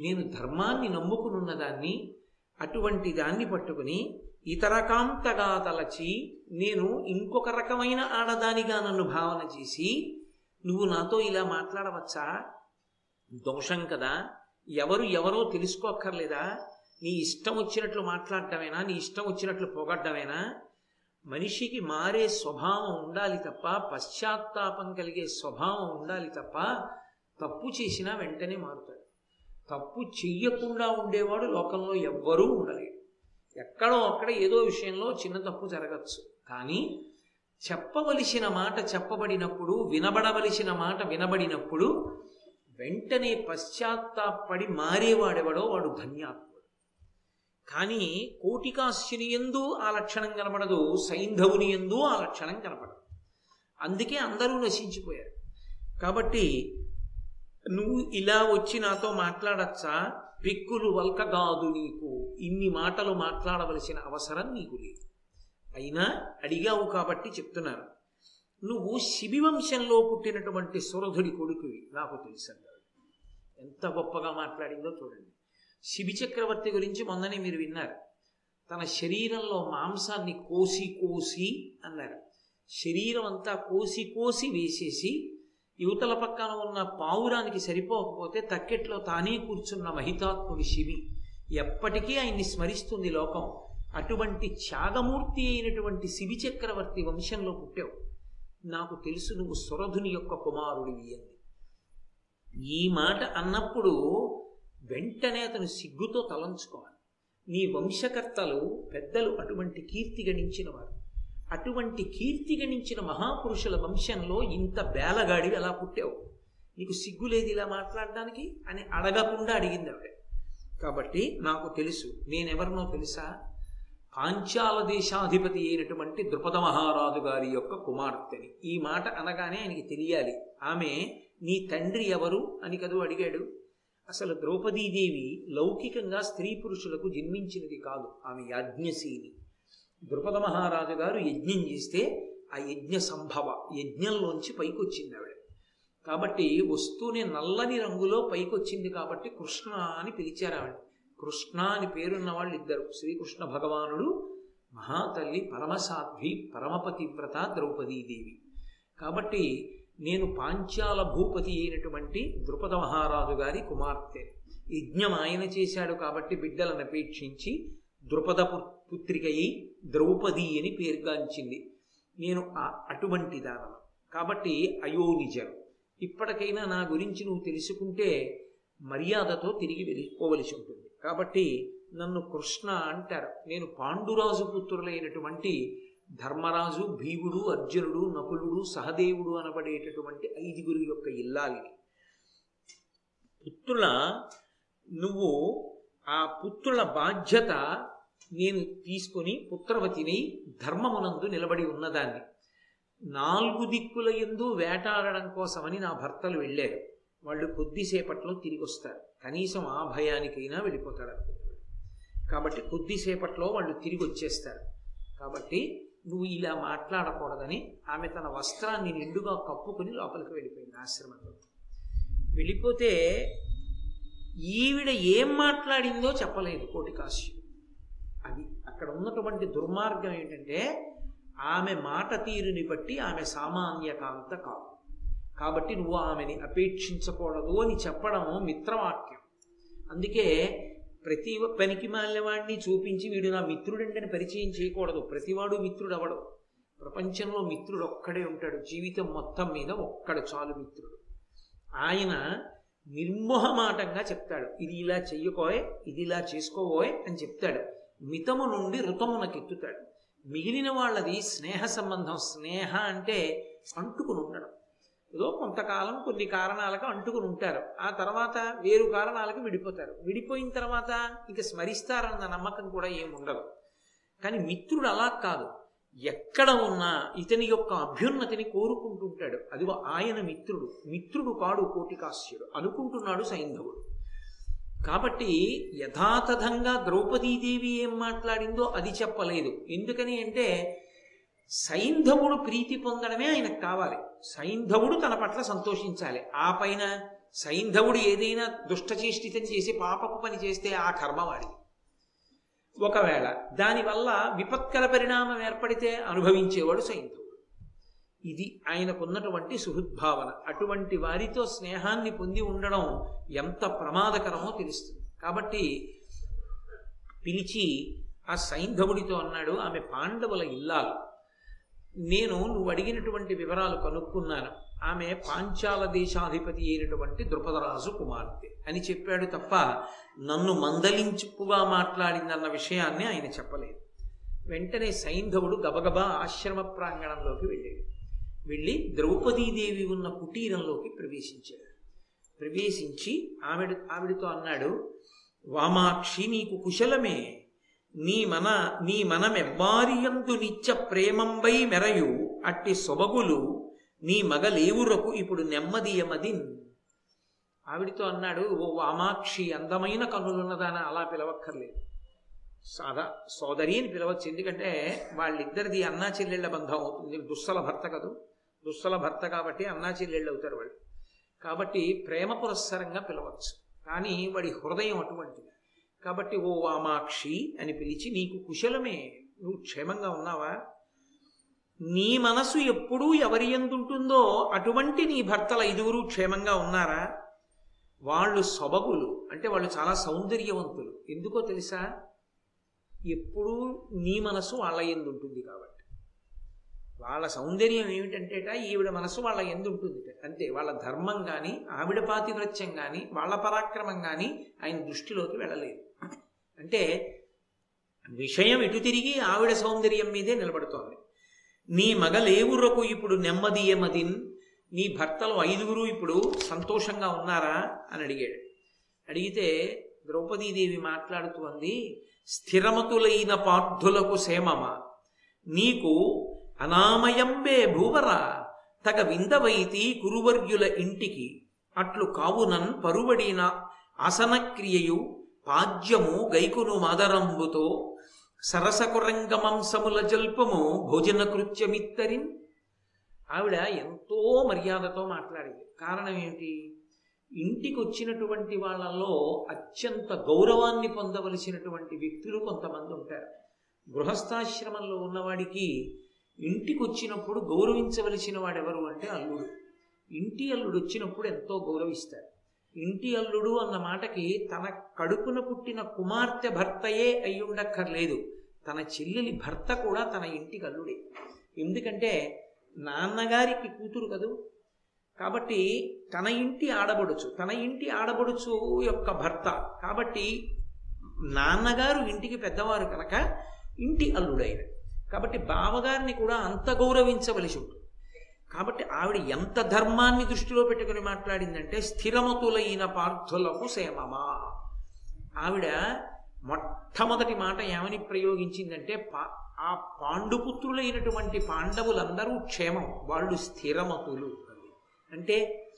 నేను ధర్మాన్ని నమ్ముకునున్నదాన్ని అటువంటి దాన్ని పట్టుకుని ఇతర కాంతగా తలచి నేను ఇంకొక రకమైన ఆడదానిగా నన్ను భావన చేసి నువ్వు నాతో ఇలా మాట్లాడవచ్చా దోషం కదా ఎవరు ఎవరో తెలుసుకోక్కర్లేదా నీ ఇష్టం వచ్చినట్లు మాట్లాడటమేనా నీ ఇష్టం వచ్చినట్లు పొగడ్డమేనా మనిషికి మారే స్వభావం ఉండాలి తప్ప పశ్చాత్తాపం కలిగే స్వభావం ఉండాలి తప్ప తప్పు చేసినా వెంటనే మారుతాడు తప్పు చెయ్యకుండా ఉండేవాడు లోకంలో ఎవ్వరూ ఉండలేడు ఎక్కడో అక్కడ ఏదో విషయంలో చిన్న తప్పు జరగచ్చు కానీ చెప్పవలసిన మాట చెప్పబడినప్పుడు వినబడవలసిన మాట వినబడినప్పుడు వెంటనే పశ్చాత్తాపడి మారేవాడెవడో వాడు ధన్యాత్ముడు కానీ కోటికాశ్యుని ఎందు ఆ లక్షణం కనపడదు సైంధవుని ఎందు ఆ లక్షణం కనపడదు అందుకే అందరూ నశించిపోయారు కాబట్టి నువ్వు ఇలా వచ్చి నాతో మాట్లాడచ్చా పెక్కులు వల్కగాదు నీకు ఇన్ని మాటలు మాట్లాడవలసిన అవసరం నీకు లేదు అయినా అడిగావు కాబట్టి చెప్తున్నాను నువ్వు శిబివంశంలో పుట్టినటువంటి సురధుడి కొడుకువి నాకు తెలుసన్నాడు ఎంత గొప్పగా మాట్లాడిందో చూడండి శిబి చక్రవర్తి గురించి మొన్ననే మీరు విన్నారు తన శరీరంలో మాంసాన్ని కోసి కోసి అన్నారు శరీరం అంతా కోసి కోసి వేసేసి యువతల పక్కన ఉన్న పావురానికి సరిపోకపోతే తక్కెట్లో తానే కూర్చున్న మహితాత్ముడి శివి ఎప్పటికీ ఆయన్ని స్మరిస్తుంది లోకం అటువంటి త్యాగమూర్తి అయినటువంటి శివి చక్రవర్తి వంశంలో పుట్టావు నాకు తెలుసు నువ్వు సురధుని యొక్క కుమారుడివి అంది ఈ మాట అన్నప్పుడు వెంటనే అతను సిగ్గుతో తలంచుకోవాలి నీ వంశకర్తలు పెద్దలు అటువంటి కీర్తి గణించిన వారు అటువంటి కీర్తి గణించిన మహాపురుషుల వంశంలో ఇంత బేలగాడివి ఎలా పుట్టావు నీకు సిగ్గు లేదు ఇలా మాట్లాడడానికి అని అడగకుండా అడిగింది ఆవిడ కాబట్టి నాకు తెలుసు నేనెవరినో తెలుసా పాంచాల దేశాధిపతి అయినటువంటి ద్రుపద మహారాజు గారి యొక్క కుమార్తెని ఈ మాట అనగానే ఆయనకి తెలియాలి ఆమె నీ తండ్రి ఎవరు అని కదూ అడిగాడు అసలు ద్రౌపదీదేవి లౌకికంగా స్త్రీ పురుషులకు జన్మించినది కాదు ఆమె యాజ్ఞశీలి ద్రుపద మహారాజు గారు యజ్ఞం చేస్తే ఆ యజ్ఞ సంభవ యజ్ఞంలోంచి పైకొచ్చింది ఆవిడ కాబట్టి వస్తూనే నల్లని రంగులో పైకొచ్చింది కాబట్టి కృష్ణ అని పిలిచారు ఆవిడ కృష్ణ అని పేరున్న వాళ్ళు ఇద్దరు శ్రీకృష్ణ భగవానుడు మహాతల్లి పరమసాధ్వి పరమపతివ్రత ద్రౌపదీదేవి కాబట్టి నేను పాంచాల భూపతి అయినటువంటి ద్రుపద మహారాజు గారి కుమార్తె యజ్ఞం ఆయన చేశాడు కాబట్టి బిడ్డలను అపేక్షించి ద్రుపద పుత్రికయి ద్రౌపది అని పేరుగాంచింది నేను అటువంటి దానను కాబట్టి అయోనిజను ఇప్పటికైనా నా గురించి నువ్వు తెలుసుకుంటే మర్యాదతో తిరిగి వెళ్ళిపోవలసి ఉంటుంది కాబట్టి నన్ను కృష్ణ అంటారు నేను పాండురాజు పుత్రులైనటువంటి ధర్మరాజు భీముడు అర్జునుడు నకులుడు సహదేవుడు అనబడేటటువంటి ఐదుగురు యొక్క ఇల్లాలిని పుత్రుల నువ్వు ఆ పుత్రుల బాధ్యత నేను తీసుకొని పుత్రవతిని ధర్మమునందు నిలబడి ఉన్నదాన్ని నాలుగు దిక్కుల ఎందు వేటాడడం కోసమని నా భర్తలు వెళ్ళారు వాళ్ళు కొద్దిసేపట్లో తిరిగి వస్తారు కనీసం ఆ భయానికైనా వెళ్ళిపోతాడు అనుకుంటున్నాడు కాబట్టి కొద్దిసేపట్లో వాళ్ళు తిరిగి వచ్చేస్తారు కాబట్టి నువ్వు ఇలా మాట్లాడకూడదని ఆమె తన వస్త్రాన్ని నిండుగా కప్పుకుని లోపలికి వెళ్ళిపోయింది ఆశ్రమంలో వెళ్ళిపోతే ఈవిడ ఏం మాట్లాడిందో చెప్పలేదు కోటికాశ్యం అది అక్కడ ఉన్నటువంటి దుర్మార్గం ఏంటంటే ఆమె మాట తీరుని బట్టి ఆమె సామాన్య కాంత కాదు కాబట్టి నువ్వు ఆమెని అపేక్షించకూడదు అని చెప్పడం మిత్రవాక్యం అందుకే ప్రతి పనికి మాలినవాడిని చూపించి వీడు నా మిత్రుడంటని పరిచయం చేయకూడదు ప్రతివాడు మిత్రుడు అవడు ప్రపంచంలో మిత్రుడు ఒక్కడే ఉంటాడు జీవితం మొత్తం మీద ఒక్కడు చాలు మిత్రుడు ఆయన నిర్మోహమాటంగా చెప్తాడు ఇది ఇలా చెయ్యకోయ్ ఇది ఇలా చేసుకోబోయ్ అని చెప్తాడు మితము నుండి ఋతమునకెత్తుతాడు మిగిలిన వాళ్ళది స్నేహ సంబంధం స్నేహ అంటే అంటుకుని ఉండడం ఏదో కొంతకాలం కొన్ని కారణాలకు అంటుకుని ఉంటారు ఆ తర్వాత వేరు కారణాలకు విడిపోతారు విడిపోయిన తర్వాత ఇక స్మరిస్తారన్న నమ్మకం కూడా ఏముండదు కానీ మిత్రుడు అలా కాదు ఎక్కడ ఉన్నా ఇతని యొక్క అభ్యున్నతిని కోరుకుంటుంటాడు అదిగో ఆయన మిత్రుడు మిత్రుడు కాడు కోటికాస్యుడు అనుకుంటున్నాడు సైంధవుడు కాబట్టి యథాతథంగా ద్రౌపదీదేవి ఏం మాట్లాడిందో అది చెప్పలేదు ఎందుకని అంటే సైంధవుడు ప్రీతి పొందడమే ఆయనకు కావాలి సైంధవుడు తన పట్ల సంతోషించాలి ఆ పైన సైంధవుడు ఏదైనా దుష్టచేష్టితం చేసి పాపపు పని చేస్తే ఆ కర్మ వాడిది ఒకవేళ దానివల్ల విపత్కర పరిణామం ఏర్పడితే అనుభవించేవాడు సైంధవుడు ఇది ఆయనకున్నటువంటి సుహృద్భావన అటువంటి వారితో స్నేహాన్ని పొంది ఉండడం ఎంత ప్రమాదకరమో తెలుస్తుంది కాబట్టి పిలిచి ఆ సైంధవుడితో అన్నాడు ఆమె పాండవుల ఇల్లాలు నేను నువ్వు అడిగినటువంటి వివరాలు కనుక్కున్నాను ఆమె పాంచాల దేశాధిపతి అయినటువంటి ద్రుపదరాజు కుమార్తె అని చెప్పాడు తప్ప నన్ను మందలించుపుగా మాట్లాడిందన్న విషయాన్ని ఆయన చెప్పలేదు వెంటనే సైంధవుడు గబగబా ఆశ్రమ ప్రాంగణంలోకి వెళ్ళాడు వెళ్ళి ద్రౌపదీదేవి ఉన్న కుటీరంలోకి ప్రవేశించాడు ప్రవేశించి ఆవిడ ఆవిడతో అన్నాడు వామాక్షి నీకు కుశలమే నీ మన నీ మనమెవ్వారియందు నిత్య ప్రేమంబై మెరయు అట్టి సొబగులు నీ మగలేవురకు ఇప్పుడు నెమ్మదియమదిన్ ఆవిడితో అన్నాడు ఓ వామాక్షి అందమైన కన్నులున్నదాన అలా పిలవక్కర్లేదు సాదా సోదరి అని పిలవచ్చు ఎందుకంటే వాళ్ళిద్దరిది అన్నా చెల్లెళ్ళ బంధం అవుతుంది దుస్సల భర్త కదూ దుస్సల భర్త కాబట్టి అన్నా చెల్లెళ్ళు అవుతారు వాళ్ళు కాబట్టి ప్రేమ పురస్సరంగా పిలవచ్చు కానీ వాడి హృదయం అటువంటిది కాబట్టి ఓ వామాక్షి అని పిలిచి నీకు కుశలమే నువ్వు క్షేమంగా ఉన్నావా నీ మనసు ఎప్పుడూ ఎవరి ఎందుంటుందో అటువంటి నీ భర్తల ఐదుగురు క్షేమంగా ఉన్నారా వాళ్ళు సొబగులు అంటే వాళ్ళు చాలా సౌందర్యవంతులు ఎందుకో తెలుసా ఎప్పుడూ నీ మనసు వాళ్ళ ఎందు ఉంటుంది కాబట్టి వాళ్ళ సౌందర్యం ఏమిటంటేట ఈవిడ మనసు వాళ్ళ ఎందు ఉంటుంది అంతే వాళ్ళ ధర్మం కానీ ఆవిడ పాతివ్రత్యం కానీ వాళ్ళ పరాక్రమం కానీ ఆయన దృష్టిలోకి వెళ్ళలేదు అంటే విషయం ఇటు తిరిగి ఆవిడ సౌందర్యం మీదే నిలబడుతోంది నీ మగలేవురకు ఇప్పుడు నెమ్మదియమదిన్ నీ భర్తలు ఐదుగురు ఇప్పుడు సంతోషంగా ఉన్నారా అని అడిగాడు అడిగితే ద్రౌపదీదేవి మాట్లాడుతూ అంది స్థిరమతులైన పార్థులకు సేమమ నీకు అనామయంబే భూవర తగ విందవైతి కురువర్యుల ఇంటికి అట్లు కావునన్ పరువడిన ఆసనక్రియయు పాద్యము గైకును మాదరంబుతో సరసకురంగమంసముల జల్పము భోజన కృత్యమిత్తరిన్ ఆవిడ ఎంతో మర్యాదతో మాట్లాడింది కారణం ఏమిటి ఇంటికి వచ్చినటువంటి వాళ్ళల్లో అత్యంత గౌరవాన్ని పొందవలసినటువంటి వ్యక్తులు కొంతమంది ఉంటారు గృహస్థాశ్రమంలో ఉన్నవాడికి ఇంటికి వచ్చినప్పుడు గౌరవించవలసిన వాడెవరు అంటే అల్లుడు ఇంటి అల్లుడు వచ్చినప్పుడు ఎంతో గౌరవిస్తారు ఇంటి అల్లుడు అన్న మాటకి తన కడుపున పుట్టిన కుమార్తె భర్తయే అయి ఉండక్కర్లేదు తన చెల్లెలి భర్త కూడా తన ఇంటికి అల్లుడే ఎందుకంటే నాన్నగారికి కూతురు కదూ కాబట్టి తన ఇంటి ఆడబడుచు తన ఇంటి ఆడబడుచు యొక్క భర్త కాబట్టి నాన్నగారు ఇంటికి పెద్దవారు కనుక ఇంటి అల్లుడైన కాబట్టి బావగారిని కూడా అంత గౌరవించవలసి ఉంటుంది కాబట్టి ఆవిడ ఎంత ధర్మాన్ని దృష్టిలో పెట్టుకుని మాట్లాడిందంటే స్థిరమతులైన పార్థులకు సేమమా ఆవిడ మొట్టమొదటి మాట ఏమని ప్రయోగించిందంటే పా ఆ పాండుపుత్రులైనటువంటి పాండవులందరూ క్షేమం వాళ్ళు స్థిరమతులు అంటే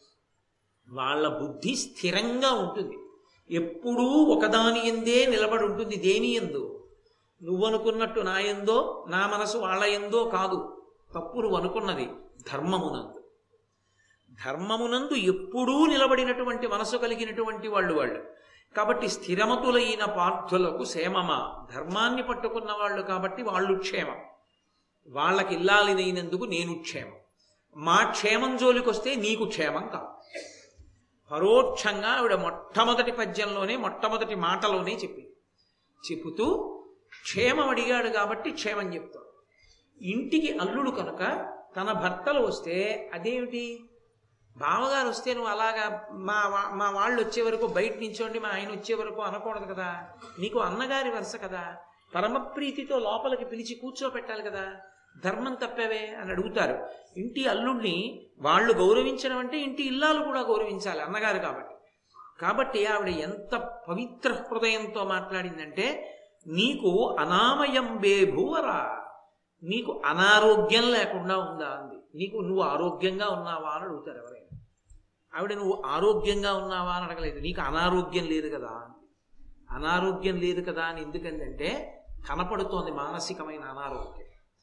వాళ్ళ బుద్ధి స్థిరంగా ఉంటుంది ఎప్పుడూ ఒకదాని ఎందే నిలబడి ఉంటుంది దేని ఎందు నువ్వనుకున్నట్టు నా ఎందో నా మనసు వాళ్ళ ఎందో కాదు తప్పు నువ్వు అనుకున్నది ధర్మమునందు ధర్మమునందు ఎప్పుడూ నిలబడినటువంటి మనసు కలిగినటువంటి వాళ్ళు వాళ్ళు కాబట్టి స్థిరమతులైన పార్థులకు క్షేమమా ధర్మాన్ని పట్టుకున్న వాళ్ళు కాబట్టి వాళ్ళు క్షేమం వాళ్ళకి ఇల్లాలినైనందుకు నేను క్షేమం మా క్షేమం జోలికొస్తే నీకు క్షేమం కాదు పరోక్షంగా ఆవిడ మొట్టమొదటి పద్యంలోనే మొట్టమొదటి మాటలోనే చెప్పింది చెబుతూ క్షేమం అడిగాడు కాబట్టి క్షేమం చెప్తాడు ఇంటికి అల్లుడు కనుక తన భర్తలు వస్తే అదేమిటి బావగారు వస్తే నువ్వు అలాగా మా వా- మా వాళ్ళు వచ్చే వరకు బయట నించోండి మా ఆయన వచ్చే వరకు అనకూడదు కదా నీకు అన్నగారి వరుస కదా పరమప్రీతితో లోపలికి పిలిచి కూర్చోపెట్టాలి కదా ధర్మం తప్పవే అని అడుగుతారు ఇంటి అల్లుడిని వాళ్ళు గౌరవించడం అంటే ఇంటి ఇల్లాలు కూడా గౌరవించాలి అన్నగారు కాబట్టి కాబట్టి ఆవిడ ఎంత పవిత్ర హృదయంతో మాట్లాడిందంటే నీకు అనామయం బే భూవరా నీకు అనారోగ్యం లేకుండా ఉందా అంది నీకు నువ్వు ఆరోగ్యంగా ఉన్నావా అని అడుగుతారు ఎవరైనా ఆవిడ నువ్వు ఆరోగ్యంగా ఉన్నావా అని అడగలేదు నీకు అనారోగ్యం లేదు కదా అంది అనారోగ్యం లేదు కదా అని ఎందుకంటే కనపడుతోంది మానసికమైన అనారోగ్యం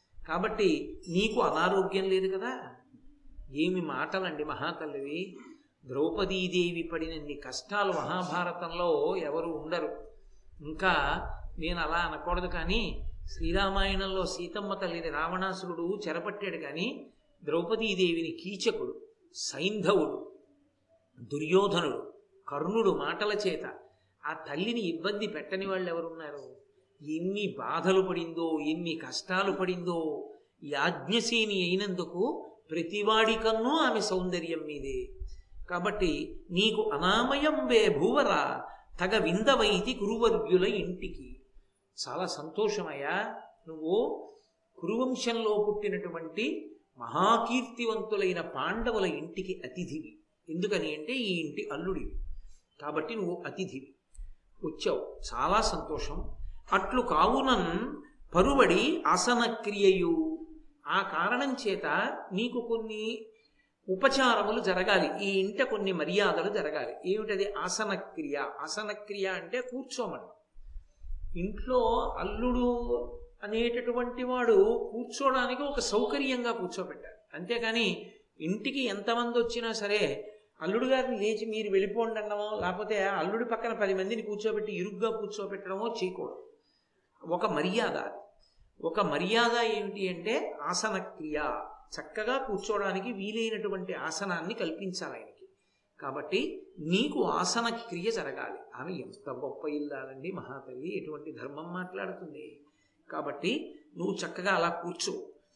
కాబట్టి నీకు అనారోగ్యం లేదు కదా ఏమి మాటలండి మహాతల్లివి ద్రౌపదీదేవి పడినన్ని కష్టాలు మహాభారతంలో ఎవరు ఉండరు ఇంకా నేను అలా అనకూడదు కానీ శ్రీరామాయణంలో సీతమ్మ తల్లిని రావణాసురుడు చెరపట్టాడు కానీ ద్రౌపదీదేవిని కీచకుడు సైంధవుడు దుర్యోధనుడు కర్ణుడు మాటల చేత ఆ తల్లిని ఇబ్బంది పెట్టని వాళ్ళు ఎవరున్నారు ఎన్ని బాధలు పడిందో ఎన్ని కష్టాలు పడిందో యాజ్ఞసేని అయినందుకు ప్రతివాడి కన్ను ఆమె సౌందర్యం మీదే కాబట్టి నీకు అనామయం వే భూవర తగ విందవైతి కురువర్గ్యుల ఇంటికి చాలా సంతోషమయ్యా నువ్వు కురువంశంలో పుట్టినటువంటి మహాకీర్తివంతులైన పాండవుల ఇంటికి అతిథివి ఎందుకని అంటే ఈ ఇంటి అల్లుడివి కాబట్టి నువ్వు అతిథివి వచ్చావు చాలా సంతోషం అట్లు కావునన్ పరువడి ఆసనక్రియయు ఆ కారణం చేత నీకు కొన్ని ఉపచారములు జరగాలి ఈ ఇంట కొన్ని మర్యాదలు జరగాలి ఏమిటది ఆసనక్రియ ఆసనక్రియ అంటే కూర్చోమని ఇంట్లో అల్లుడు అనేటటువంటి వాడు కూర్చోడానికి ఒక సౌకర్యంగా కూర్చోబెట్టాలి అంతేకాని ఇంటికి ఎంతమంది వచ్చినా సరే అల్లుడు గారిని లేచి మీరు వెళ్ళిపోండి అనడమో లేకపోతే అల్లుడి పక్కన పది మందిని కూర్చోబెట్టి ఇరుగ్గా కూర్చోబెట్టడమో చేయకూడదు ఒక మర్యాద అది. ఒక మర్యాద ఏమిటి అంటే ఆసన క్రియ చక్కగా కూర్చోవడానికి వీలైనటువంటి ఆసనాన్ని కల్పించాలి ఆయనకి కాబట్టి నీకు ఆసన క్రియ జరగాలి ఆమె ఎంత గొప్ప ఇల్లాలండి మహాతల్లి ఎటువంటి ధర్మం మాట్లాడుతుంది కాబట్టి నువ్వు చక్కగా అలా కూర్చో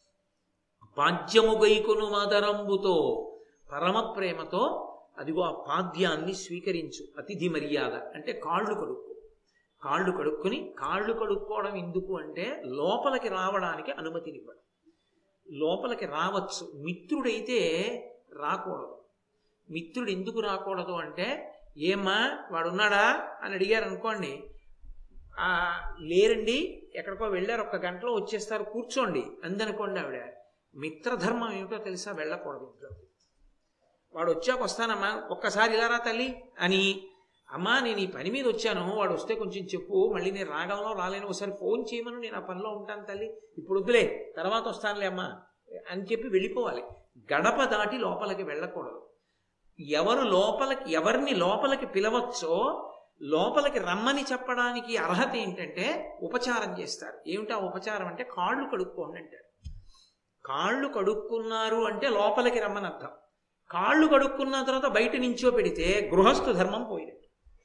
పాద్యము గైకొను మాదరంబుతో పరమ ప్రేమతో అదిగో ఆ పాద్యాన్ని స్వీకరించు అతిథి మర్యాద అంటే కాళ్ళు కడుక్కో కాళ్ళు కడుక్కొని కాళ్ళు కడుక్కోవడం ఎందుకు అంటే లోపలికి రావడానికి అనుమతినివ్వడం లోపలికి రావచ్చు మిత్రుడైతే రాకూడదు మిత్రుడు ఎందుకు రాకూడదు అంటే ఏమ్మా వాడున్నాడా అని అడిగారు అనుకోండి "ఆ, లేరండి ఎక్కడికో వెళ్ళారు ఒక్క గంటలో వచ్చేస్తారు కూర్చోండి అందనుకోండి ఆవిడ మిత్రధర్మం ఏమిటో తెలుసా వెళ్ళకూడదు ఇంట్లో వాడు వచ్చాక వస్తానమ్మా ఒక్కసారి ఇలా రా తల్లి అని అమ్మా నేను ఈ పని మీద వచ్చాను వాడు వస్తే కొంచెం చెప్పు మళ్ళీ నేను రాగలను రాలేను ఒకసారి ఫోన్ చేయమను నేను ఆ పనిలో ఉంటాను తల్లి ఇప్పుడు వద్దులే తర్వాత వస్తానులే అమ్మా అని చెప్పి వెళ్ళిపోవాలి గడప దాటి లోపలికి వెళ్ళకూడదు ఎవరు లోపలికి ఎవరిని లోపలికి పిలవచ్చో లోపలికి రమ్మని చెప్పడానికి అర్హత ఏంటంటే ఉపచారం చేస్తారు ఏమిటా ఉపచారం అంటే కాళ్ళు కడుక్కోండి అంటారు కాళ్ళు కడుక్కున్నారు అంటే లోపలికి రమ్మని అర్థం కాళ్ళు కడుక్కున్న తర్వాత బయట నించో పెడితే గృహస్థు ధర్మం పోయినట్టు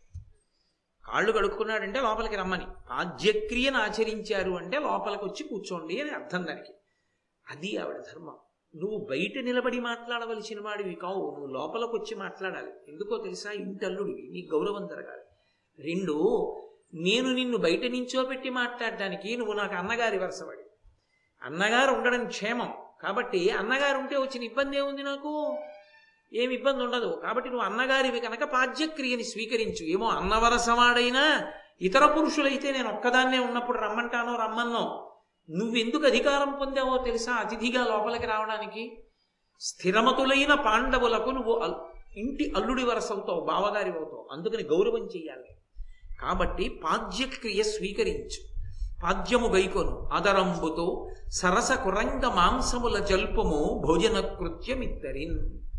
కాళ్ళు కడుక్కున్నాడంటే లోపలికి రమ్మని పాద్యక్రియను ఆచరించారు అంటే లోపలికి వచ్చి కూర్చోండి అని అర్థం దానికి అది ఆవిడ ధర్మం నువ్వు బయట నిలబడి మాట్లాడవలసిన వాడివి కావు నువ్వు లోపలికి వచ్చి మాట్లాడాలి ఎందుకో తెలుసా ఇంటల్లుడివి నీ గౌరవం జరగాలి రెండు నేను నిన్ను బయట నించోబెట్టి మాట్లాడడానికి నువ్వు నాకు అన్నగారి వరుసవాడి అన్నగారు ఉండడం క్షేమం కాబట్టి అన్నగారు ఉంటే వచ్చిన ఇబ్బంది ఏముంది నాకు ఏమి ఇబ్బంది ఉండదు కాబట్టి నువ్వు అన్నగారివి కనుక పాద్యక్రియని స్వీకరించు ఏమో అన్నవరసవాడైనా ఇతర పురుషులైతే నేను ఒక్కదాన్నే ఉన్నప్పుడు రమ్మంటానో రమ్మన్నో నువ్వెందుకు అధికారం పొందావో తెలుసా అతిథిగా లోపలికి రావడానికి స్థిరమతులైన పాండవులకు నువ్వు అల్- ఇంటి అల్లుడి వరస అవుతావు బావగారి అవుతావు అందుకని గౌరవం చెయ్యాలి కాబట్టి పాద్యక్రియ స్వీకరించు పాద్యము గైకొను అదరంబుతో సరస కురంగ మాంసముల జల్పము భోజన కృత్యమిద్దరిన్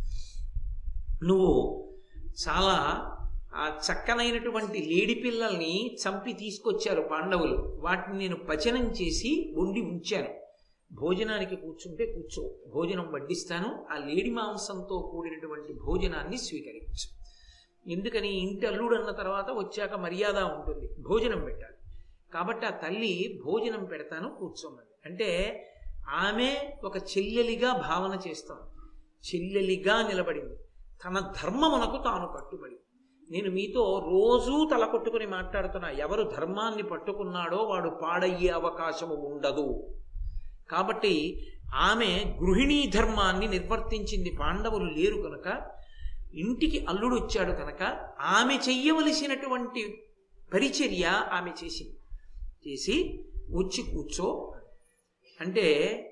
నువ్వు చాలా ఆ చక్కనైనటువంటి లేడి పిల్లల్ని చంపి తీసుకొచ్చారు పాండవులు వాటిని నేను పచనం చేసి వండి ఉంచాను భోజనానికి కూర్చుంటే కూర్చో భోజనం వడ్డిస్తాను ఆ లేడి మాంసంతో కూడినటువంటి భోజనాన్ని స్వీకరించు ఎందుకని ఇంటి అల్లుడు అన్న తర్వాత వచ్చాక మర్యాద ఉంటుంది భోజనం పెట్టాలి కాబట్టి ఆ తల్లి భోజనం పెడతాను కూర్చోమని అంటే ఆమె ఒక చెల్లెలిగా భావన చేస్తాం చెల్లెలిగా నిలబడింది తన ధర్మమునకు తాను కట్టుబడి నేను మీతో రోజూ తల కొట్టుకుని మాట్లాడుతున్నా ఎవరు ధర్మాన్ని పట్టుకున్నాడో వాడు పాడయ్యే అవకాశము ఉండదు కాబట్టి ఆమె గృహిణీ ధర్మాన్ని నిర్వర్తించింది పాండవులు లేరు కనుక ఇంటికి అల్లుడు వచ్చాడు కనుక ఆమె చెయ్యవలసినటువంటి పరిచర్య ఆమె చేసింది చేసి వచ్చి కూర్చో అంటే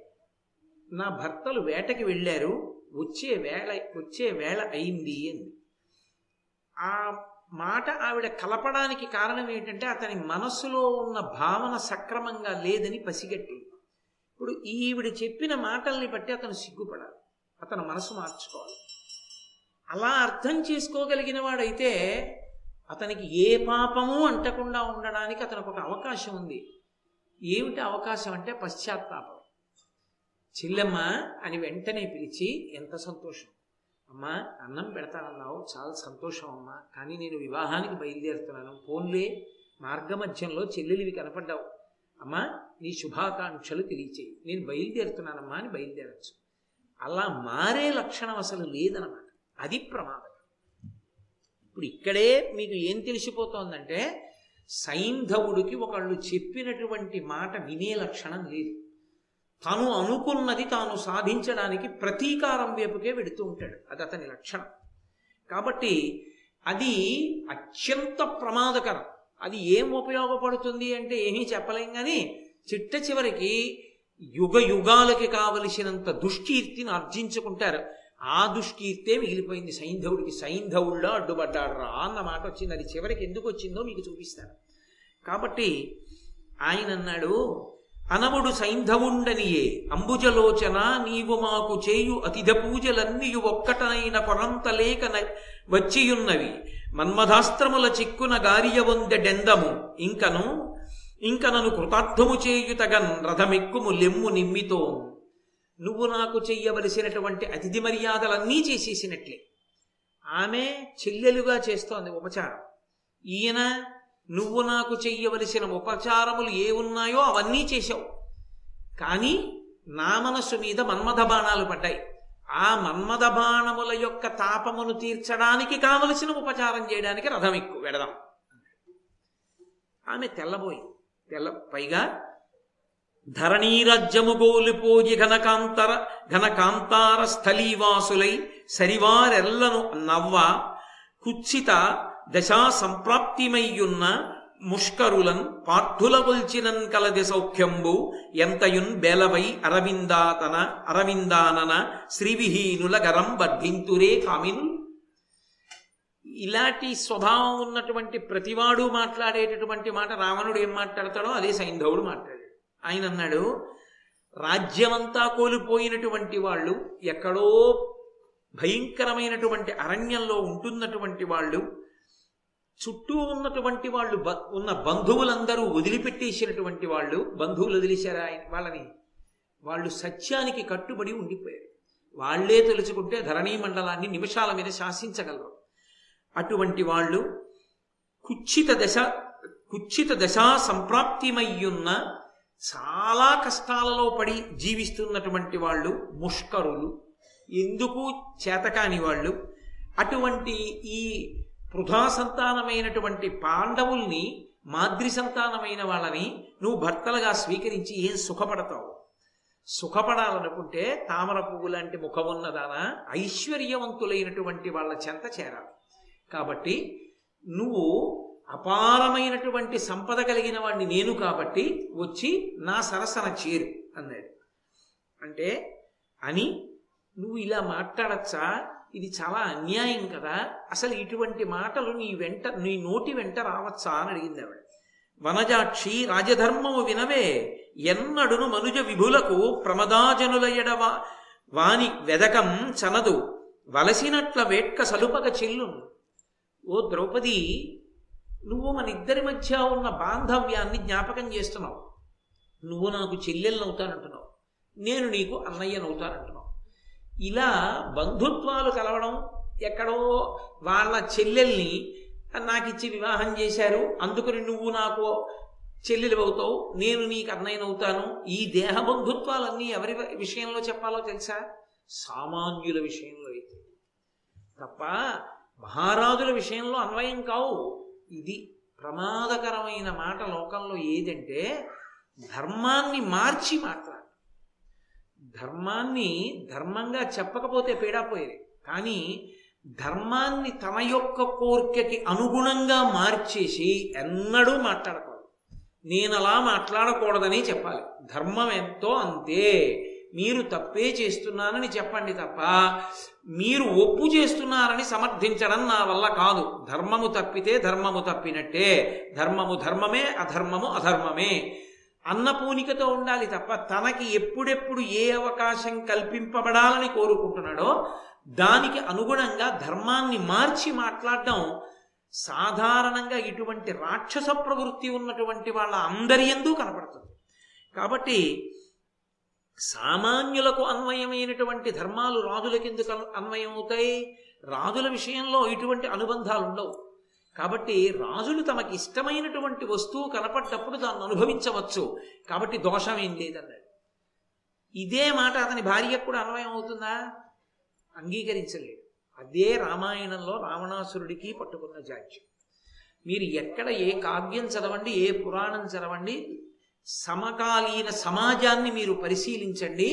నా భర్తలు వేటకి వెళ్ళారు వచ్చే వేళ వచ్చే వేళ అయింది అంది ఆ మాట ఆవిడ కలపడానికి కారణం ఏంటంటే అతని మనస్సులో ఉన్న భావన సక్రమంగా లేదని పసిగట్టింది ఇప్పుడు ఈవిడ చెప్పిన మాటల్ని బట్టి అతను సిగ్గుపడాలి అతను మనసు మార్చుకోవాలి అలా అర్థం చేసుకోగలిగిన వాడైతే అతనికి ఏ పాపము అంటకుండా ఉండడానికి అతనికి ఒక అవకాశం ఉంది ఏమిటి అవకాశం అంటే పశ్చాత్తాపం చెల్లెమ్మ అని వెంటనే పిలిచి ఎంత సంతోషం అమ్మా అన్నం పెడతానన్నావు చాలా సంతోషం అమ్మా కానీ నేను వివాహానికి బయలుదేరుతున్నాను ఫోన్లే మార్గమధ్యంలో చెల్లెలివి కనపడ్డావు అమ్మా నీ శుభాకాంక్షలు తెలియచేయి నేను బయలుదేరుతున్నానమ్మా అని బయలుదేరచ్చు అలా మారే లక్షణం అసలు లేదనమాట అది ప్రమాదం ఇప్పుడు ఇక్కడే మీకు ఏం తెలిసిపోతోందంటే సైంధవుడికి ఒకళ్ళు చెప్పినటువంటి మాట వినే లక్షణం లేదు తను అనుకున్నది తాను సాధించడానికి ప్రతీకారం వైపుకే వెడుతూ ఉంటాడు అది అతని లక్షణం కాబట్టి అది అత్యంత ప్రమాదకరం అది ఏం ఉపయోగపడుతుంది అంటే ఏమీ చెప్పలేం కానీ చిట్ట చివరికి యుగ యుగాలకి కావలసినంత దుష్కీర్తిని ఆర్జించుకుంటారు ఆ దుష్కీర్తే మిగిలిపోయింది సైంధవుడికి సైంధవుల్లో అడ్డుపడ్డాడు రా అన్న మాట వచ్చింది అది చివరికి ఎందుకు వచ్చిందో మీకు చూపిస్తాను కాబట్టి ఆయన అన్నాడు అనవుడు సైంధవుండనియే అంబుజలోచన నీవు మాకు చేయు అతిథ పూజలన్నీయు ఒక్కటనైన కొరంత లేక వచ్చియున్నవి మన్మధాస్త్రముల చిక్కున గారియ వందెడెందము ఇంకను ఇంకనను కృతార్థము చేయుతగన్ రథమెక్కుము లెమ్ము నిమ్మితో నువ్వు నాకు చెయ్యవలసినటువంటి అతిథి మర్యాదలన్నీ చేసేసినట్లే ఆమె చెల్లెలుగా చేస్తోంది ఉపచారం ఈయన నువ్వు నాకు చెయ్యవలసిన ఉపచారములు ఏ ఉన్నాయో అవన్నీ చేశావు కానీ నా మనస్సు మీద మన్మథ బాణాలు పడ్డాయి ఆ మన్మథ బాణముల యొక్క తాపమును తీర్చడానికి కావలసిన ఉపచారం చేయడానికి రథం ఎక్కువ వెడదాం ఆమె తెల్లబోయి తెల్ల పైగా ధరణీరాజ్యము గోలిపోయి ఘనకాంతర ఘనకాంతార స్థలీవాసులై సరివారెల్లను నవ్వ కుత్సిత దశా సంప్రాప్తిమయ్యున్న ముష్కరులన్ పార్థుల గొల్చినన్ కలది సౌఖ్యంబు ఎంతయున్ బేలవై అరవిందాతన అరవిందానన శ్రీవిహీనుల గరం వర్ధింతురే కామిను ఇలాంటి స్వభావం ఉన్నటువంటి ప్రతివాడు మాట్లాడేటటువంటి మాట రావణుడు ఏం మాట్లాడతాడో అదే సైంధవుడు మాట్లాడాడు ఆయన అన్నాడు రాజ్యమంతా కోల్పోయినటువంటి వాళ్ళు ఎక్కడో భయంకరమైనటువంటి అరణ్యంలో ఉంటున్నటువంటి వాళ్ళు చుట్టూ ఉన్నటువంటి వాళ్ళు ఉన్న బంధువులందరూ వదిలిపెట్టేసినటువంటి వాళ్ళు బంధువులు వదిలేశారా ఆయన వాళ్ళని వాళ్ళు సత్యానికి కట్టుబడి ఉండిపోయారు వాళ్లే తెలుసుకుంటే ధరణీ మండలాన్ని నిమిషాల మీద శాసించగలరు అటువంటి వాళ్ళు కుచ్చిత దశ కుచ్చిత దశా సంప్రాప్తిమయ్యున్న చాలా కష్టాలలో పడి జీవిస్తున్నటువంటి వాళ్ళు ముష్కరులు ఎందుకు చేతకాని వాళ్ళు అటువంటి ఈ పృథా సంతానమైనటువంటి పాండవుల్ని మాద్రి సంతానమైన వాళ్ళని నువ్వు భర్తలుగా స్వీకరించి ఏం సుఖపడతావు సుఖపడాలనుకుంటే తామర పువ్వు లాంటి ముఖమున్నదానా ఐశ్వర్యవంతులైనటువంటి వాళ్ళ చెంత చేరాలి కాబట్టి నువ్వు అపారమైనటువంటి సంపద కలిగిన వాడిని నేను కాబట్టి వచ్చి నా సరసన చేరు అన్నాడు అంటే అని నువ్వు ఇలా మాట్లాడచ్చా ఇది చాలా అన్యాయం కదా అసలు ఇటువంటి మాటలు నీ వెంట నీ నోటి వెంట రావచ్చా అని అడిగింది ఆవిడ వనజాక్షి రాజధర్మము వినవే ఎన్నడును మనుజ విభులకు ప్రమదాజనుల ఎడవ వాని వెదకం చనదు వలసినట్ల వేట్క సలుపక చెల్లు ఓ ద్రౌపది నువ్వు మన ఇద్దరి మధ్య ఉన్న బాంధవ్యాన్ని జ్ఞాపకం చేస్తున్నావు నువ్వు నాకు చెల్లెలనవుతానంటున్నావు నేను నీకు అన్నయ్యనవుతానంటున్నావు ఇలా బంధుత్వాలు కలవడం ఎక్కడో వాళ్ళ చెల్లెల్ని నాకు ఇచ్చి వివాహం చేశారు అందుకని నువ్వు నాకు చెల్లెలు అవుతావు నేను నీకు అన్నయ్యనవుతాను ఈ దేహ బంధుత్వాలన్నీ ఎవరి విషయంలో చెప్పాలో తెలుసా సామాన్యుల విషయంలో అయితే తప్ప మహారాజుల విషయంలో అన్వయం కావు ఇది ప్రమాదకరమైన మాట లోకంలో ఏదంటే ధర్మాన్ని మార్చి మాట్లాడు ధర్మాన్ని ధర్మంగా చెప్పకపోతే పీడాపోయేది కానీ ధర్మాన్ని తన యొక్క కోరికకి అనుగుణంగా మార్చేసి ఎన్నడూ మాట్లాడకూడదు నేను అలా మాట్లాడకూడదని చెప్పాలి ధర్మం ఎంతో అంతే మీరు తప్పే చేస్తున్నానని చెప్పండి తప్ప మీరు ఒప్పు చేస్తున్నారని సమర్థించడం నా వల్ల కాదు ధర్మము తప్పితే ధర్మము తప్పినట్టే ధర్మము ధర్మమే అధర్మము అధర్మమే అన్నపూనికతో ఉండాలి తప్ప తనకి ఎప్పుడెప్పుడు ఏ అవకాశం కల్పింపబడాలని కోరుకుంటున్నాడో దానికి అనుగుణంగా ధర్మాన్ని మార్చి మాట్లాడడం సాధారణంగా ఇటువంటి రాక్షస ప్రవృత్తి ఉన్నటువంటి వాళ్ళ అందరి ఎందు కనపడుతుంది కాబట్టి సామాన్యులకు అన్వయమైనటువంటి ధర్మాలు రాజులకు ఎందుకు అన్- అన్వయం అవుతాయి రాజుల విషయంలో ఇటువంటి అనుబంధాలు ఉండవు కాబట్టి రాజులు తమకి ఇష్టమైనటువంటి వస్తువు కనపడ్డప్పుడు దాన్ని అనుభవించవచ్చు కాబట్టి దోషం ఏం లేదన్నాడు ఇదే మాట అతని భార్యకు కూడా అన్వయం అవుతుందా అంగీకరించలేడు అదే రామాయణంలో రావణాసురుడికి పట్టుకున్న జాడ్యం మీరు ఎక్కడ ఏ కావ్యం చదవండి ఏ పురాణం చదవండి సమకాలీన సమాజాన్ని మీరు పరిశీలించండి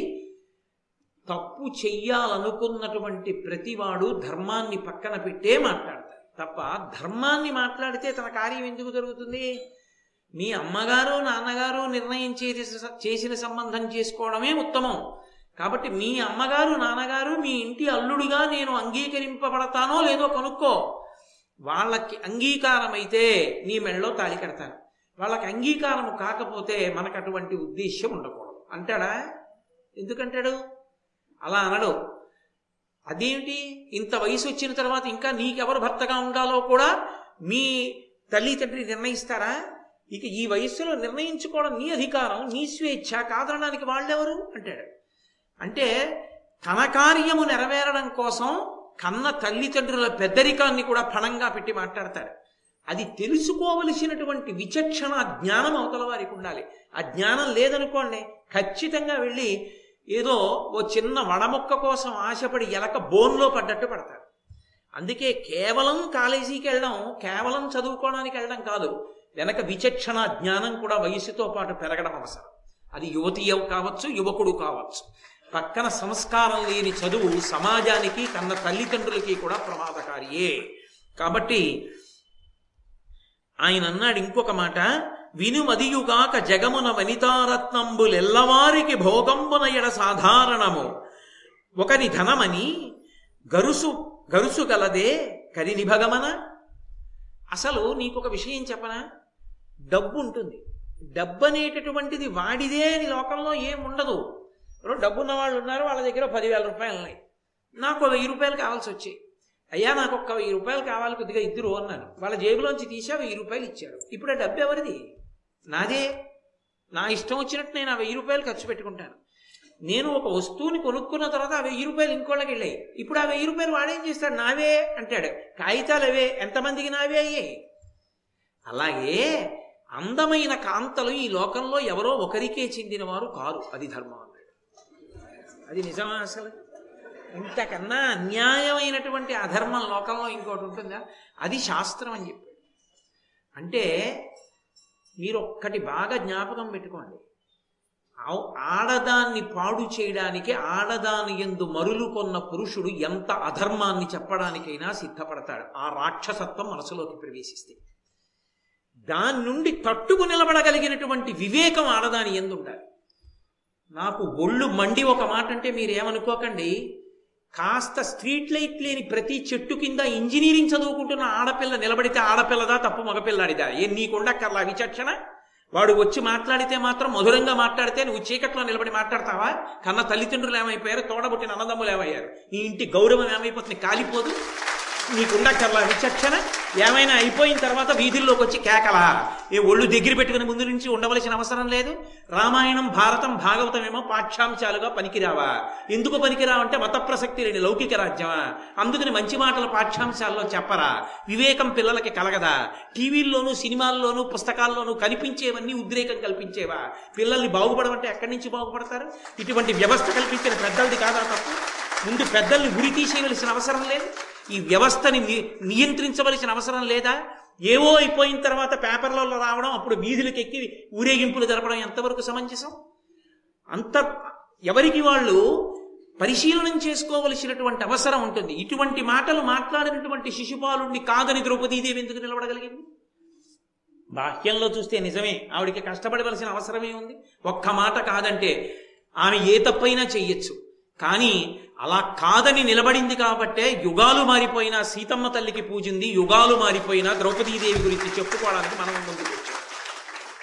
తప్పు చెయ్యాలనుకున్నటువంటి ప్రతివాడు ధర్మాన్ని పక్కన పెట్టే మాట్లాడతాడు తప్ప ధర్మాన్ని మాట్లాడితే తన కార్యం ఎందుకు జరుగుతుంది మీ అమ్మగారు నాన్నగారు నిర్ణయం చేసి చేసిన సంబంధం చేసుకోవడమే ఉత్తమం కాబట్టి మీ అమ్మగారు నాన్నగారు మీ ఇంటి అల్లుడుగా నేను అంగీకరింపబడతానో లేదో కనుక్కో వాళ్ళకి అంగీకారం అయితే నీ మెళ్ళలో తాళి కడతాను వాళ్ళకి అంగీకారం కాకపోతే మనకు అటువంటి ఉద్దేశ్యం ఉండకూడదు అంటాడా ఎందుకంటాడు అలా అనడు అదేమిటి ఇంత వయసు వచ్చిన తర్వాత ఇంకా నీకెవరు భర్తగా ఉండాలో కూడా మీ తల్లి తండ్రి నిర్ణయిస్తారా ఇక ఈ వయస్సులో నిర్ణయించుకోవడం నీ అధికారం నీ స్వేచ్ఛ కాదనడానికి వాళ్ళెవరు అంటాడు అంటే తన కార్యము నెరవేరడం కోసం కన్న తల్లిదండ్రుల పెద్దరికాన్ని కూడా ఫణంగా పెట్టి మాట్లాడతాడు అది తెలుసుకోవలసినటువంటి విచక్షణ జ్ఞానం అవతల వారికి ఉండాలి ఆ జ్ఞానం లేదనుకోండి ఖచ్చితంగా వెళ్ళి ఏదో ఓ చిన్న వడమొక్క కోసం ఆశపడి ఎలక బోన్లో పడ్డట్టు పడతారు అందుకే కేవలం కాలేజీకి వెళ్ళడం కేవలం చదువుకోవడానికి వెళ్ళడం కాదు వెనక విచక్షణ జ్ఞానం కూడా వయసుతో పాటు పెరగడం అవసరం అది యువతి కావచ్చు యువకుడు కావచ్చు పక్కన సంస్కారం లేని చదువు సమాజానికి కన్న తల్లిదండ్రులకి కూడా ప్రమాదకారియే కాబట్టి ఆయన అన్నాడు ఇంకొక మాట వినుమదియుగాక జగమున వనితారత్నంబులెల్లవారికి భోగంబున ఎడ సాధారణము ఒకరి ధనమని గరుసు గరుసు గలదే కరినిభగమన అసలు నీకు ఒక విషయం చెప్పనా డబ్బు ఉంటుంది డబ్బు అనేటటువంటిది వాడిదే అని లోకంలో ఏం ఉండదు ఇప్పుడు డబ్బు ఉన్న వాళ్ళు ఉన్నారు వాళ్ళ దగ్గర పదివేల రూపాయలు ఉన్నాయి నాకు ఒక వెయ్యి రూపాయలు కావాల్సి వచ్చాయి అయ్యా నాకు ఒక్క వెయ్యి రూపాయలు కావాలి కొద్దిగా ఇద్దరు అన్నాను వాళ్ళ జేబులోంచి తీసా వెయ్యి రూపాయలు ఇచ్చారు ఇప్పుడు ఆ డబ్బు ఎవరిది నాదే నా ఇష్టం వచ్చినట్టు నేను ఆ వెయ్యి రూపాయలు ఖర్చు పెట్టుకుంటాను నేను ఒక వస్తువుని కొనుక్కున్న తర్వాత ఆ వెయ్యి రూపాయలు ఇంకోళ్ళకి వెళ్ళాయి ఇప్పుడు ఆ వెయ్యి రూపాయలు వాడేం చేస్తాడు నావే అంటాడు కాగితాలు అవే ఎంతమందికి నావే అయ్యాయి అలాగే అందమైన కాంతలు ఈ లోకంలో ఎవరో ఒకరికే చెందినవారు కారు అది ధర్మం అన్నాడు అది నిజమా అసలు ఇంతకన్నా అన్యాయమైనటువంటి అధర్మం లోకంలో ఇంకోటి ఉంటుందా అది శాస్త్రం అని చెప్పాడు అంటే మీరు ఒక్కటి బాగా జ్ఞాపకం పెట్టుకోండి ఆవ్- ఆడదాన్ని పాడు చేయడానికి ఆడదాని ఎందు మరులు కొన్న పురుషుడు ఎంత అధర్మాన్ని చెప్పడానికైనా సిద్ధపడతాడు ఆ రాక్షసత్వం మనసులోకి ప్రవేశిస్తే దాని నుండి తట్టుకు నిలబడగలిగినటువంటి వివేకం ఆడదాని ఎందు ఉండాలి నాకు ఒళ్ళు మండి ఒక మాట అంటే మీరేమనుకోకండి కాస్త స్ట్రీట్ లైట్ లేని ప్రతి చెట్టు కింద ఇంజనీరింగ్ చదువుకుంటున్న ఆడపిల్ల నిలబడితే ఆడపిల్లదా తప్పు మగపిల్లాడిదా ఏ నీకుండక్కర్లా విచక్షణ వాడు వచ్చి మాట్లాడితే మాత్రం మధురంగా మాట్లాడితే నువ్వు చీకట్లో నిలబడి మాట్లాడతావా కన్న తల్లిదండ్రులు ఏమైపోయారు తోడబుట్టిన అన్నదమ్ములు ఏమయ్యారు నీ ఇంటి గౌరవం ఏమైపోతుంది కాలిపోదు నీకుండక్కర్లా విచక్షణ ఏమైనా అయిపోయిన తర్వాత వీధుల్లోకి వచ్చి కేకలా ఏ ఒళ్ళు దగ్గర పెట్టుకుని ముందు నుంచి ఉండవలసిన అవసరం లేదు రామాయణం భారతం భాగవతం ఏమో పాఠ్యాంశాలుగా పనికిరావా ఎందుకు పనికిరావంటే మత ప్రసక్తి లేని లౌకిక రాజ్యమా అందుకని మంచి మాటలు పాఠ్యాంశాల్లో చెప్పరా వివేకం పిల్లలకి కలగదా టీవీల్లోనూ సినిమాల్లోనూ పుస్తకాల్లోనూ కనిపించేవన్నీ ఉద్రేకం కల్పించేవా పిల్లల్ని బాగుపడమంటే ఎక్కడి నుంచి బాగుపడతారు ఇటువంటి వ్యవస్థ కల్పించిన పెద్దలది కాదా తప్పు ముందు పెద్దల్ని ఉరి తీసేయవలసిన అవసరం లేదు ఈ వ్యవస్థని ని- నియంత్రించవలసిన అవసరం లేదా ఏవో అయిపోయిన తర్వాత పేపర్లలో రావడం అప్పుడు వీధులకు ఎక్కి ఊరేగింపులు జరపడం ఎంతవరకు సమంజసం అంత ఎవరికి వాళ్ళు పరిశీలనం చేసుకోవలసినటువంటి అవసరం ఉంటుంది ఇటువంటి మాటలు మాట్లాడినటువంటి శిశుపాలుణ్ణి కాదని ద్రౌపదీదేవి ఎందుకు నిలబడగలిగింది బాహ్యంలో చూస్తే నిజమే ఆవిడికి కష్టపడవలసిన అవసరమే ఉంది ఒక్క మాట కాదంటే ఆమె ఏ తప్పైనా చెయ్యొచ్చు కానీ అలా కాదని నిలబడింది కాబట్టే యుగాలు మారిపోయినా సీతమ్మ తల్లికి పూజింది యుగాలు మారిపోయినా ద్రౌపదీదేవి గురించి చెప్పుకోవడానికి మనం ముందుకు వచ్చాం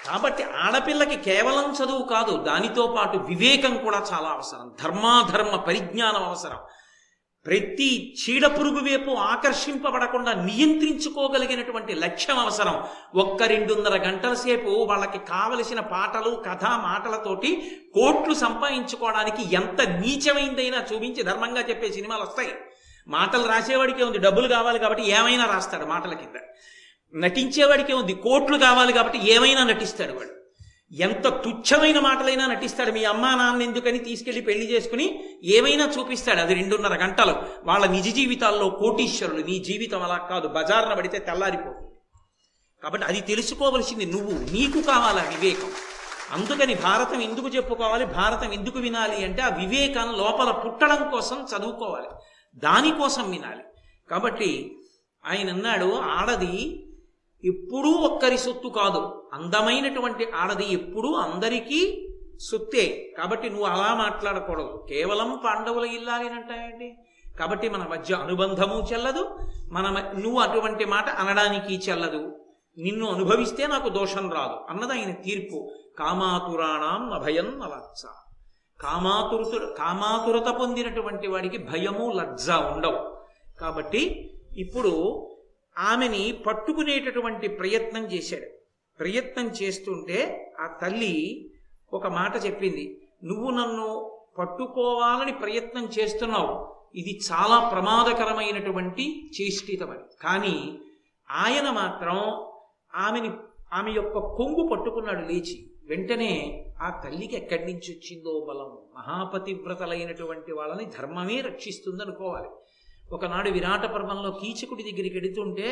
కాబట్టి ఆడపిల్లకి కేవలం చదువు కాదు దానితో పాటు వివేకం కూడా చాలా అవసరం ధర్మాధర్మ పరిజ్ఞానం అవసరం ప్రతి చీడ పురుగు వైపు ఆకర్షింపబడకుండా నియంత్రించుకోగలిగినటువంటి లక్ష్యం అవసరం ఒక్క రెండున్నర గంటల సేపు వాళ్ళకి కావలసిన పాటలు కథ మాటలతోటి కోట్లు సంపాదించుకోవడానికి ఎంత నీచమైందైనా చూపించి ధర్మంగా చెప్పే సినిమాలు వస్తాయి మాటలు రాసేవాడికే ఉంది డబ్బులు కావాలి కాబట్టి ఏమైనా రాస్తాడు మాటల కింద నటించేవాడికే ఉంది కోట్లు కావాలి కాబట్టి ఏమైనా నటిస్తాడు వాడు ఎంత తుచ్చమైన మాటలైనా నటిస్తాడు మీ అమ్మా నాన్న ఎందుకని తీసుకెళ్లి పెళ్లి చేసుకుని ఏమైనా చూపిస్తాడు అది రెండున్నర గంటలు వాళ్ళ నిజ జీవితాల్లో కోటీశ్వరులు నీ జీవితం అలా కాదు బజార్న పడితే తెల్లారిపోతుంది కాబట్టి అది తెలుసుకోవలసింది నువ్వు నీకు కావాలా వివేకం అందుకని భారతం ఎందుకు చెప్పుకోవాలి భారతం ఎందుకు వినాలి అంటే ఆ వివేకం లోపల పుట్టడం కోసం చదువుకోవాలి దానికోసం వినాలి కాబట్టి ఆయన అన్నాడు ఆడది ఎప్పుడూ ఒక్కరి సొత్తు కాదు అందమైనటువంటి ఆడది ఎప్పుడూ అందరికీ సొత్తే కాబట్టి నువ్వు అలా మాట్లాడకూడదు కేవలం పాండవుల ఇల్లాలినంటాయండి కాబట్టి మన మధ్య అనుబంధము చెల్లదు మన మ- నువ్వు అటువంటి మాట అనడానికి చెల్లదు నిన్ను అనుభవిస్తే నాకు దోషం రాదు అన్నది ఆయన తీర్పు కామాతురాణం అభయం నలచ్చ కామాతురత కామాతురత పొందినటువంటి వాడికి భయము లజ్జ ఉండవు కాబట్టి ఇప్పుడు ఆమెని పట్టుకునేటటువంటి ప్రయత్నం చేశాడు ప్రయత్నం చేస్తుంటే ఆ తల్లి ఒక మాట చెప్పింది నువ్వు నన్ను పట్టుకోవాలని ప్రయత్నం చేస్తున్నావు ఇది చాలా ప్రమాదకరమైనటువంటి చేష్టితమని కానీ ఆయన మాత్రం ఆమెని ఆమె యొక్క కొంగు పట్టుకున్నాడు లేచి వెంటనే ఆ తల్లికి ఎక్కడి నుంచి వచ్చిందో బలం మహాపతివ్రతలైనటువంటి వాళ్ళని ధర్మమే రక్షిస్తుంది అనుకోవాలి ఒకనాడు విరాట పర్వంలో కీచకుడి దగ్గరికి వెడుతుంటే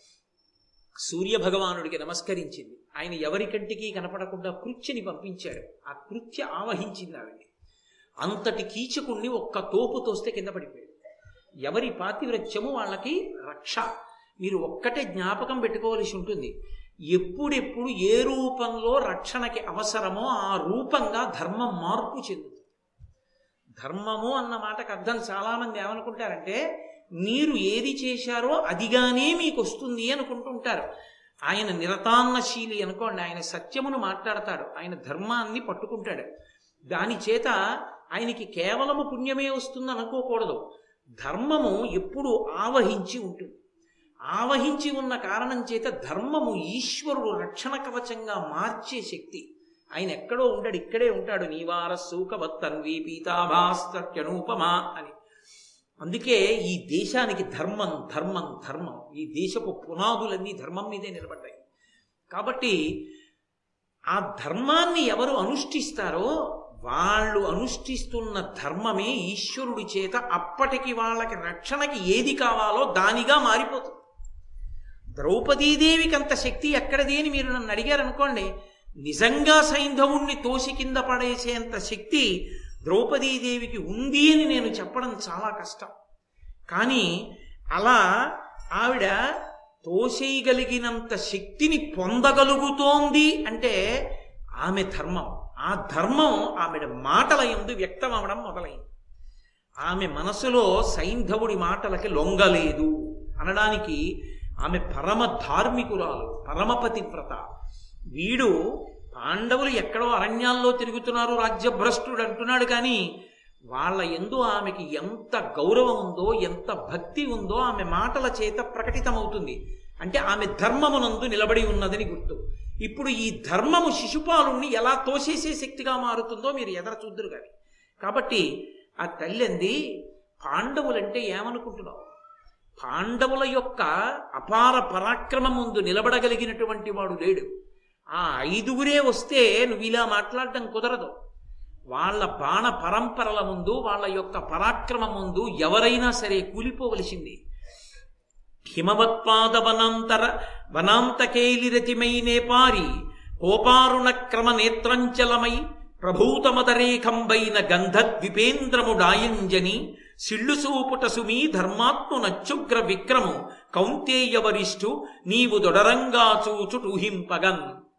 సూర్య భగవానుడికి నమస్కరించింది ఆయన ఎవరి కంటికి కనపడకుండా కృత్యని పంపించాడు ఆ కృత్య ఆవహించింది ఆవిడ్ని అంతటి కీచకుణ్ణి ఒక్క తోపు తోస్తే కింద పడిపోయాడు ఎవరి పాతివ్రత్యము వాళ్ళకి రక్ష మీరు ఒక్కటే జ్ఞాపకం పెట్టుకోవలసి ఉంటుంది ఎప్పుడెప్పుడు ఏ రూపంలో రక్షణకి అవసరమో ఆ రూపంగా ధర్మం మార్పు చెందుతుంది ధర్మము అన్న మాటకు అర్థం చాలామంది ఏమనుకుంటారంటే మీరు ఏది చేశారో అదిగానే మీకు వస్తుంది అనుకుంటుంటారు ఆయన నిరతాన్నశీలి అనుకోండి ఆయన సత్యమును మాట్లాడతాడు ఆయన ధర్మాన్ని పట్టుకుంటాడు దాని చేత ఆయనకి కేవలము పుణ్యమే వస్తుంది అనుకోకూడదు ధర్మము ఎప్పుడు ఆవహించి ఉంటుంది ఆవహించి ఉన్న కారణం చేత ధర్మము ఈశ్వరుడు రక్షణ కవచంగా మార్చే శక్తి ఆయన ఎక్కడో ఉంటాడు ఇక్కడే ఉంటాడు నీవార సూకవత్తన్వి పీతాభాస్తనుపమా అని అందుకే ఈ దేశానికి ధర్మం ధర్మం ధర్మం ఈ దేశపు పునాదులన్నీ ధర్మం మీదే నిలబడ్డాయి కాబట్టి ఆ ధర్మాన్ని ఎవరు అనుష్ఠిస్తారో వాళ్ళు అనుష్ఠిస్తున్న ధర్మమే ఈశ్వరుడి చేత అప్పటికి వాళ్ళకి రక్షణకి ఏది కావాలో దానిగా మారిపోతుంది ద్రౌపదీదేవికి అంత శక్తి ఎక్కడది అని మీరు నన్ను అడిగారు అనుకోండి నిజంగా సైంధవుణ్ణి తోసి కింద పడేసేంత శక్తి ద్రౌపదీదేవికి ఉంది అని నేను చెప్పడం చాలా కష్టం కానీ అలా ఆవిడ తోసేయగలిగినంత శక్తిని పొందగలుగుతోంది అంటే ఆమె ధర్మం ఆ ధర్మం ఆమె మాటల ఎందు వ్యక్తం అవడం మొదలైంది ఆమె మనసులో సైంధవుడి మాటలకి లొంగలేదు అనడానికి ఆమె పరమ ధార్మికురాలు పరమపతివ్రత వీడు పాండవులు ఎక్కడో అరణ్యాల్లో తిరుగుతున్నారు రాజ్యభ్రష్టుడు అంటున్నాడు కానీ వాళ్ళ ఎందు ఆమెకి ఎంత గౌరవం ఉందో ఎంత భక్తి ఉందో ఆమె మాటల చేత ప్రకటితమవుతుంది అంటే ఆమె ధర్మమునందు నిలబడి ఉన్నదని గుర్తు ఇప్పుడు ఈ ధర్మము శిశుపాలుణ్ణి ఎలా తోసేసే శక్తిగా మారుతుందో మీరు ఎదర చూద్దరు కానీ కాబట్టి ఆ తల్లి అంది పాండవులంటే ఏమనుకుంటున్నావు పాండవుల యొక్క అపార పరాక్రమం ముందు నిలబడగలిగినటువంటి వాడు లేడు ఆ ఐదుగురే వస్తే నువ్వు ఇలా మాట్లాడటం కుదరదు వాళ్ళ బాణ పరంపరల ముందు వాళ్ళ యొక్క పరాక్రమం ముందు ఎవరైనా సరే కూలిపోవలసింది హిమవత్పాద వనాంతర వనాంతకేలిరతిమై నేపారి కోపారుణ క్రమ నేత్రంచలమై ప్రభూతమదరేఖంబైన గంధద్విపేంద్రముడాయంజని సిళ్ళు సూపుట సుమీ ధర్మాత్ము నచ్చుగ్ర విక్రము కౌంతేయ వరిష్ఠు నీవు దొడరంగా చూచుటూహింపగన్